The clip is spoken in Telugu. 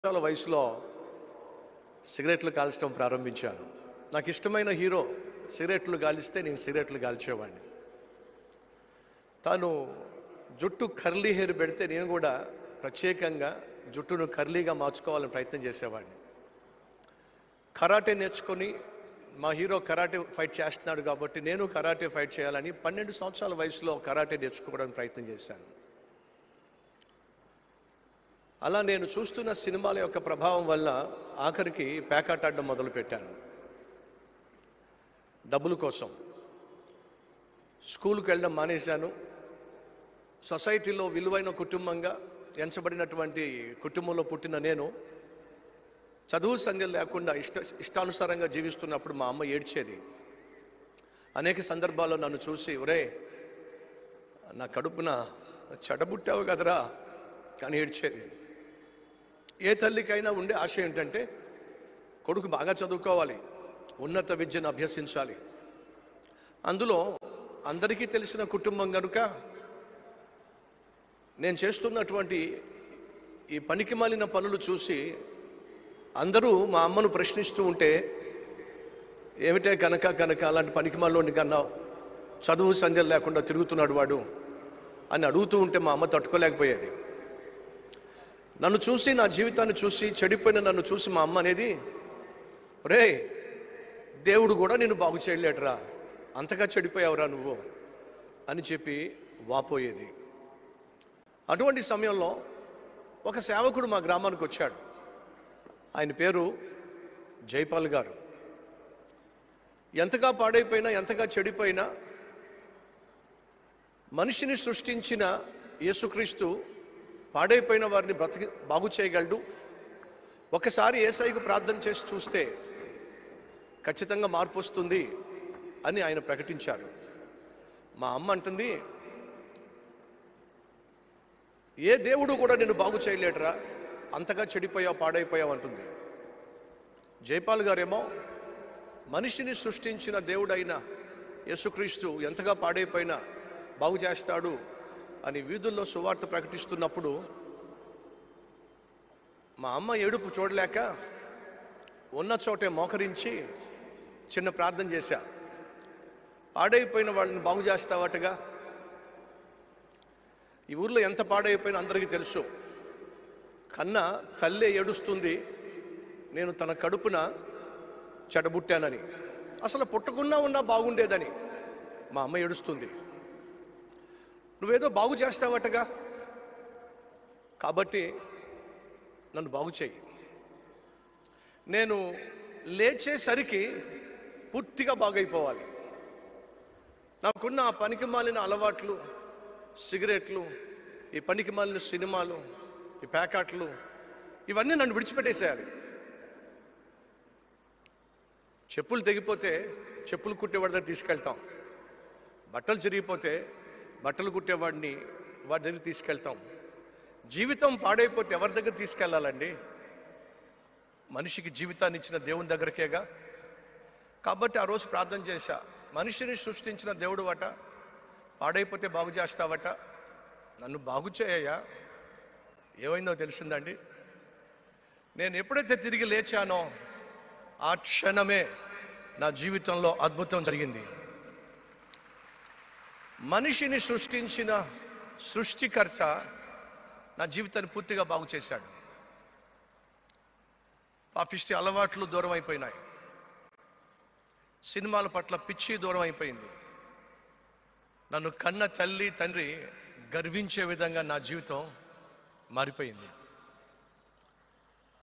సంవత్సరాల వయసులో సిగరెట్లు కాల్చడం ప్రారంభించాను నాకు ఇష్టమైన హీరో సిగరెట్లు కాలిస్తే నేను సిగరెట్లు కాల్చేవాడిని తాను జుట్టు కర్లీ హెయిర్ పెడితే నేను కూడా ప్రత్యేకంగా జుట్టును కర్లీగా మార్చుకోవాలని ప్రయత్నం చేసేవాడిని కరాటే నేర్చుకొని మా హీరో కరాటే ఫైట్ చేస్తున్నాడు కాబట్టి నేను కరాటే ఫైట్ చేయాలని పన్నెండు సంవత్సరాల వయసులో కరాటే నేర్చుకోవడానికి ప్రయత్నం చేశాను అలా నేను చూస్తున్న సినిమాల యొక్క ప్రభావం వల్ల ఆఖరికి ప్యాకాట్ ఆడడం మొదలుపెట్టాను డబ్బుల కోసం స్కూల్కి వెళ్ళడం మానేశాను సొసైటీలో విలువైన కుటుంబంగా ఎంచబడినటువంటి కుటుంబంలో పుట్టిన నేను చదువు సంధ్య లేకుండా ఇష్ట ఇష్టానుసారంగా జీవిస్తున్నప్పుడు మా అమ్మ ఏడ్చేది అనేక సందర్భాల్లో నన్ను చూసి ఒరే నా కడుపున చెడబుట్టావు కదరా కానీ ఏడ్చేది ఏ తల్లికైనా ఉండే ఆశ ఏంటంటే కొడుకు బాగా చదువుకోవాలి ఉన్నత విద్యను అభ్యసించాలి అందులో అందరికీ తెలిసిన కుటుంబం కనుక నేను చేస్తున్నటువంటి ఈ పనికి మాలిన పనులు చూసి అందరూ మా అమ్మను ప్రశ్నిస్తూ ఉంటే ఏమిటే కనుక కనుక అలాంటి పనికి మాలోని కన్నా చదువు సంధ్యలు లేకుండా తిరుగుతున్నాడు వాడు అని అడుగుతూ ఉంటే మా అమ్మ తట్టుకోలేకపోయేది నన్ను చూసి నా జీవితాన్ని చూసి చెడిపోయిన నన్ను చూసి మా అమ్మ అనేది రే దేవుడు కూడా నేను బాగు చేయలేడురా అంతగా చెడిపోయావురా నువ్వు అని చెప్పి వాపోయేది అటువంటి సమయంలో ఒక సేవకుడు మా గ్రామానికి వచ్చాడు ఆయన పేరు జైపాల్ గారు ఎంతగా పాడైపోయినా ఎంతగా చెడిపోయినా మనిషిని సృష్టించిన యేసుక్రీస్తు పాడైపోయిన వారిని బ్రతికి బాగు చేయగలడు ఒకసారి ఏసైకు ప్రార్థన చేసి చూస్తే ఖచ్చితంగా మార్పు వస్తుంది అని ఆయన ప్రకటించారు మా అమ్మ అంటుంది ఏ దేవుడు కూడా నిన్ను బాగు చేయలేడురా అంతగా చెడిపోయావు పాడైపోయావు అంటుంది జైపాల్ గారేమో మనిషిని సృష్టించిన దేవుడైన యేసుక్రీస్తు ఎంతగా పాడైపోయినా బాగు చేస్తాడు అని వీధుల్లో సువార్త ప్రకటిస్తున్నప్పుడు మా అమ్మ ఏడుపు చూడలేక ఉన్న చోటే మోకరించి చిన్న ప్రార్థన చేశా పాడైపోయిన వాళ్ళని బాగు చేస్తావటగా ఈ ఊర్లో ఎంత పాడైపోయినా అందరికీ తెలుసు కన్న తల్లే ఏడుస్తుంది నేను తన కడుపున చెడబుట్టానని అసలు పుట్టకున్నా ఉన్నా బాగుండేదని మా అమ్మ ఏడుస్తుంది నువ్వేదో బాగు చేస్తావటగా కాబట్టి నన్ను బాగు చేయి నేను లేచేసరికి పూర్తిగా బాగైపోవాలి నాకున్న ఆ పనికి మాలిన అలవాట్లు సిగరెట్లు ఈ పనికి మాలిన సినిమాలు ఈ ప్యాకెట్లు ఇవన్నీ నన్ను విడిచిపెట్టేసేయాలి చెప్పులు తెగిపోతే చెప్పులు కుట్టేవాడి దగ్గర తీసుకెళ్తాం బట్టలు చిరిగిపోతే బట్టలు కుట్టేవాడిని వాడి దగ్గర తీసుకెళ్తాం జీవితం పాడైపోతే ఎవరి దగ్గర తీసుకెళ్ళాలండి మనిషికి జీవితాన్ని ఇచ్చిన దేవుని దగ్గరకేగా కాబట్టి ఆ రోజు ప్రార్థన చేశా మనిషిని సృష్టించిన దేవుడు అట పాడైపోతే బాగు చేస్తావట నన్ను బాగు చేయయ్యా ఏమైందో తెలిసిందండి నేను ఎప్పుడైతే తిరిగి లేచానో ఆ క్షణమే నా జీవితంలో అద్భుతం జరిగింది మనిషిని సృష్టించిన సృష్టికర్త నా జీవితాన్ని పూర్తిగా బాగు చేశాడు పాపిష్టి అలవాట్లు దూరం అయిపోయినాయి సినిమాల పట్ల పిచ్చి దూరం అయిపోయింది నన్ను కన్న తల్లి తండ్రి గర్వించే విధంగా నా జీవితం మారిపోయింది